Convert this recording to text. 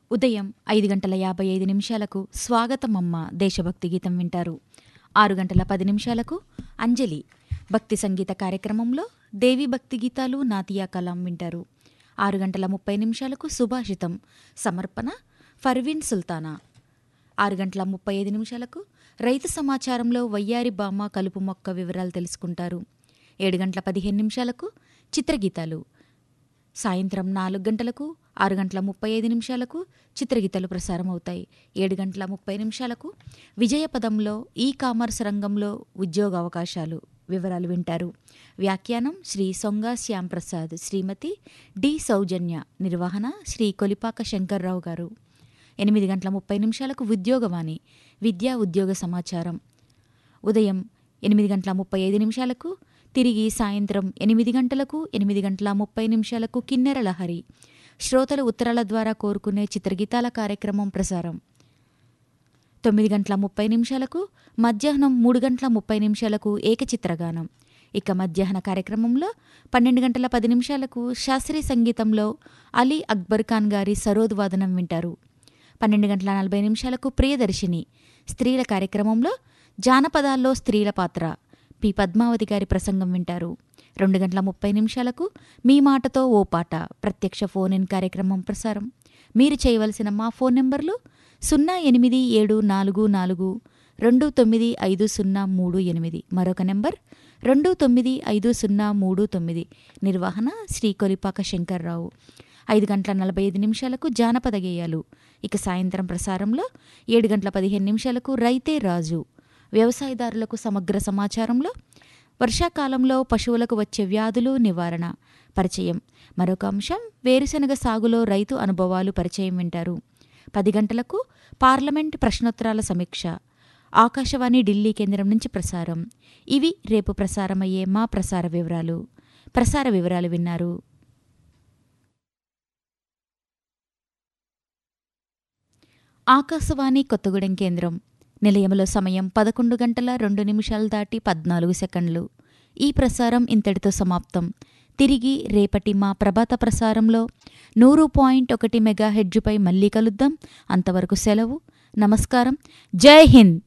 ఉదయం ఐదు గంటల యాభై ఐదు నిమిషాలకు స్వాగతమమ్మ దేశభక్తి గీతం వింటారు ఆరు గంటల పది నిమిషాలకు అంజలి భక్తి సంగీత కార్యక్రమంలో దేవి భక్తి గీతాలు నాతియా కలాం వింటారు ఆరు గంటల ముప్పై నిమిషాలకు సుభాషితం సమర్పణ ఫర్వీన్ సుల్తానా ఆరు గంటల ముప్పై ఐదు నిమిషాలకు రైతు సమాచారంలో వయ్యారి బామ్మ కలుపు మొక్క వివరాలు తెలుసుకుంటారు ఏడు గంటల పదిహేను నిమిషాలకు చిత్రగీతాలు సాయంత్రం నాలుగు గంటలకు ఆరు గంటల ముప్పై ఐదు నిమిషాలకు చిత్రగీతాలు ప్రసారం అవుతాయి ఏడు గంటల ముప్పై నిమిషాలకు విజయపదంలో ఈ కామర్స్ రంగంలో ఉద్యోగ అవకాశాలు వివరాలు వింటారు వ్యాఖ్యానం శ్రీ సొంగ శ్యాంప్రసాద్ శ్రీమతి డి సౌజన్య నిర్వహణ శ్రీ కొలిపాక శంకర్రావు గారు ఎనిమిది గంటల ముప్పై నిమిషాలకు ఉద్యోగవాణి విద్యా ఉద్యోగ సమాచారం ఉదయం ఎనిమిది గంటల ముప్పై ఐదు నిమిషాలకు తిరిగి సాయంత్రం ఎనిమిది గంటలకు ఎనిమిది గంటల ముప్పై నిమిషాలకు కిన్నెర లహరి శ్రోతలు ఉత్తరాల ద్వారా కోరుకునే చిత్రగీతాల కార్యక్రమం ప్రసారం తొమ్మిది గంటల ముప్పై నిమిషాలకు మధ్యాహ్నం మూడు గంటల ముప్పై నిమిషాలకు ఏకచిత్రగానం ఇక మధ్యాహ్న కార్యక్రమంలో పన్నెండు గంటల పది నిమిషాలకు శాస్త్రీయ సంగీతంలో అలీ అక్బర్ ఖాన్ గారి సరోద్ వాదనం వింటారు పన్నెండు గంటల నలభై నిమిషాలకు ప్రియదర్శిని స్త్రీల కార్యక్రమంలో జానపదాల్లో స్త్రీల పాత్ర పి పద్మావతి గారి ప్రసంగం వింటారు రెండు గంటల ముప్పై నిమిషాలకు మీ మాటతో ఓ పాట ప్రత్యక్ష ఫోన్ ఇన్ కార్యక్రమం ప్రసారం మీరు చేయవలసిన మా ఫోన్ నెంబర్లు సున్నా ఎనిమిది ఏడు నాలుగు నాలుగు రెండు తొమ్మిది ఐదు సున్నా మూడు ఎనిమిది మరొక నెంబర్ రెండు తొమ్మిది ఐదు సున్నా మూడు తొమ్మిది నిర్వహణ శ్రీ కొలిపాక శంకర్రావు ఐదు గంటల నలభై ఐదు నిమిషాలకు జానపద గేయాలు ఇక సాయంత్రం ప్రసారంలో ఏడు గంటల పదిహేను నిమిషాలకు రైతే రాజు వ్యవసాయదారులకు సమగ్ర సమాచారంలో వర్షాకాలంలో పశువులకు వచ్చే వ్యాధులు నివారణ పరిచయం మరొక అంశం వేరుశనగ సాగులో రైతు అనుభవాలు పరిచయం వింటారు పది గంటలకు పార్లమెంట్ ప్రశ్నోత్తరాల సమీక్ష ఆకాశవాణి ఢిల్లీ కేంద్రం నుంచి ప్రసారం ఇవి రేపు ప్రసారమయ్యే మా ప్రసార వివరాలు ప్రసార వివరాలు విన్నారు ఆకాశవాణి కొత్తగూడెం కేంద్రం నిలయంలో సమయం పదకొండు గంటల రెండు నిమిషాలు దాటి పద్నాలుగు సెకండ్లు ఈ ప్రసారం ఇంతటితో సమాప్తం తిరిగి రేపటి మా ప్రభాత ప్రసారంలో నూరు పాయింట్ ఒకటి మెగా హెడ్జుపై మళ్ళీ కలుద్దాం అంతవరకు సెలవు నమస్కారం జై హింద్